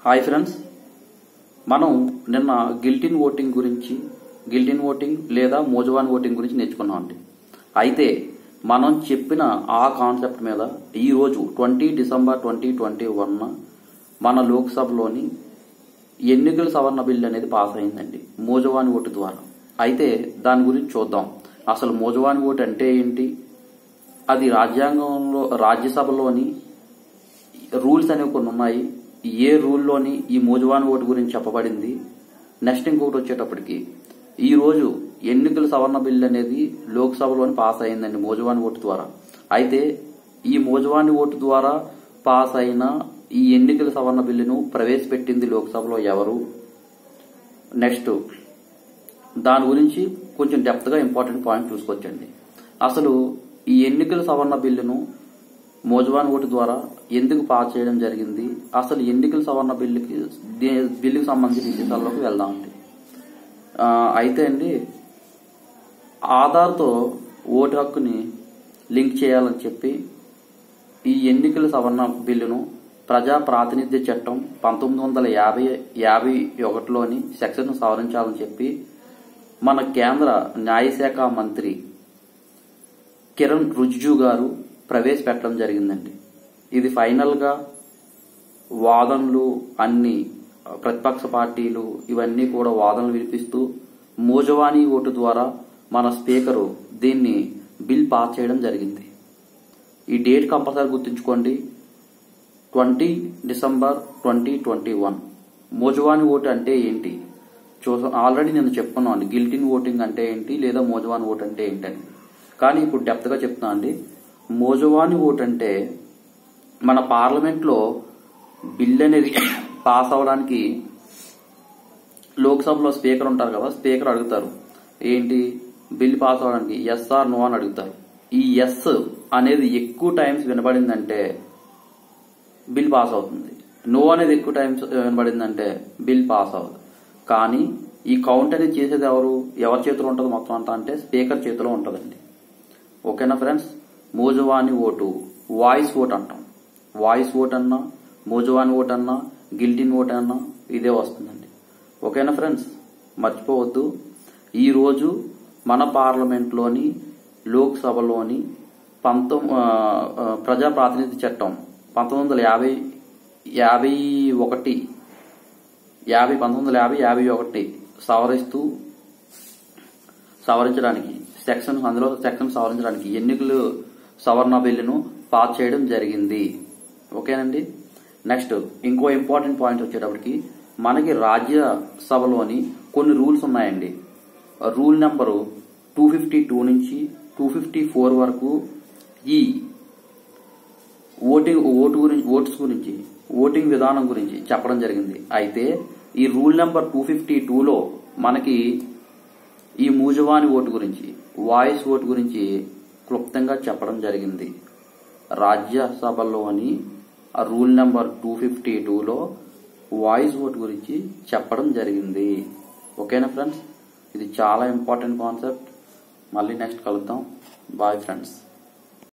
hi friends మనం నిన్న గిల్టిన్ voting గురించి గిల్టిన్ ఓటింగ్ లేదా మోజవాన్ ఓటింగ్ గురించి నేర్చుకున్నాం అండి అయితే మనం చెప్పిన ఆ కాన్సెప్ట్ మీద ఈ రోజు twenty December twenty twenty one మన లోక్సభలోని ఎన్నికల సవరణ బిల్ అనేది పాస్ అయిందండి మోజవాన్ ఓటు ద్వారా అయితే దాని గురించి చూద్దాం అసలు మోజవాన్ ఓటు అంటే ఏంటి అది రాజ్యాంగంలో రాజ్యసభలోని రూల్స్ అనేవి కొన్ని ఉన్నాయి ఏ రూల్లోని ఈ మోజవాన్ ఓటు గురించి చెప్పబడింది నెక్స్ట్ ఇంకొకటి వచ్చేటప్పటికి ఈ రోజు ఎన్నికల సవరణ బిల్ అనేది లోక్సభలోని పాస్ అయిందండి మోజవాన్ ఓటు ద్వారా అయితే ఈ మోజవాని ఓటు ద్వారా పాస్ అయిన ఈ ఎన్నికల సవరణ బిల్లును ప్రవేశపెట్టింది లోక్సభలో ఎవరు నెక్స్ట్ దాని గురించి కొంచెం డెప్త్ గా ఇంపార్టెంట్ పాయింట్ చూసుకొచ్చండి అసలు ఈ ఎన్నికల సవరణ బిల్లును మోజవాన్ ఓటు ద్వారా ఎందుకు పాస్ చేయడం జరిగింది అసలు ఎన్నికల సవరణ బిల్లుకి దే- బిల్లుకి సంబంధించిన విషయాల్లోకి వెళ్దామండి ఆ, అయితే అండి ఆధార్తో ఓటు హక్కుని లింక్ చేయాలని చెప్పి ఈ ఎన్నికల సవరణ బిల్లును ప్రజా ప్రాతినిధ్య చట్టం పంతొమ్మిది వందల యాభై యాభై ఒకటిలోని సెక్షన్ సవరించాలని చెప్పి మన కేంద్ర న్యాయశాఖ మంత్రి కిరణ్ రిజిజు గారు ప్రవేశపెట్టడం జరిగిందండి ఇది ఫైనల్ గా వాదనలు అన్ని ప్రతిపక్ష పార్టీలు ఇవన్నీ కూడా వాదనలు వినిపిస్తూ మోజవానీ ఓటు ద్వారా మన స్పీకరు దీన్ని బిల్ పాస్ చేయడం జరిగింది ఈ డేట్ కంపల్సరీ గుర్తుంచుకోండి twenty December twenty twenty one మోజవాని ఓటు అంటే ఏంటి చూ ఆల్రెడీ నేను చెప్పుకున్నాను గిల్టిన్ ఓటింగ్ అంటే ఏంటి లేదా మోజవాని ఓటు అంటే ఏంటని కానీ ఇప్పుడు డెప్త్ గా చెప్తున్నా అండి మోజవాని ఓటు అంటే మన పార్లమెంట్ లో బిల్ అనేది పాస్ అవడానికి లోక్సభలో స్పీకర్ ఉంటారు కదా స్పీకర్ అడుగుతారు ఏంటి బిల్ పాస్ అవడానికి ఎస్ ఆర్ నో అని అడుగుతారు ఈ ఎస్ అనేది ఎక్కువ టైమ్స్ వినబడిందంటే బిల్ పాస్ అవుతుంది నో అనేది ఎక్కువ టైమ్స్ వినబడిందంటే బిల్ పాస్ అవ్వదు కానీ ఈ కౌంట్ అనేది చేసేది ఎవరు ఎవరి చేతిలో ఉంటుంది మొత్తం అంతా అంటే స్పీకర్ చేతిలో ఉంటుందండి ఓకేనా ఫ్రెండ్స్ మోజువాని ఓటు వాయిస్ ఓట్ అంటాం వాయిస్ ఓట్ అన్నా మోజువాని ఓట్ అన్నా గిల్టిన్ ఓట్ అన్నా ఇదే వస్తుందండి ఓకేనా ఫ్రెండ్స్ మర్చిపోవద్దు ఈ రోజు మన పార్లమెంట్లోని లోక్సభలోని పంతొమ్మిది ప్రజా ప్రాతినిధ్య చట్టం పంతొమ్మిది వందల యాభై యాభై ఒకటి యాభై పంతొమ్మిది వందల యాభై యాభై ఒకటి సవరిస్తూ సవరించడానికి సెక్షన్ అందులో సెక్షన్ సవరించడానికి ఎన్నికలు సవరణ బిల్లును పాస్ చేయడం జరిగింది ఓకేనండి నెక్స్ట్ ఇంకో ఇంపార్టెంట్ పాయింట్ వచ్చేటప్పటికి మనకి రాజ్యసభలోని కొన్ని రూల్స్ ఉన్నాయండి rule number two fifty two నుంచి టూ ఫిఫ్టీ ఫోర్ వరకు ఈ ఓటింగ్ ఓటు గురించి ఓట్స్ గురించి ఓటింగ్ విధానం గురించి చెప్పడం జరిగింది అయితే ఈ రూల్ నెంబర్ టూ ఫిఫ్టీ టూలో మనకి ఈ మూజవాని ఓటు గురించి వాయిస్ ఓటు గురించి క్లుప్తంగా చెప్పడం జరిగింది రాజ్యసభలోని ఆ రూల్ నెంబర్ టూ ఫిఫ్టీ టూలో వాయిస్ ఓట్ గురించి చెప్పడం జరిగింది ఓకేనా ఫ్రెండ్స్ ఇది చాలా ఇంపార్టెంట్ కాన్సెప్ట్ మళ్ళీ నెక్స్ట్ కలుద్దాం బాయ్ ఫ్రెండ్స్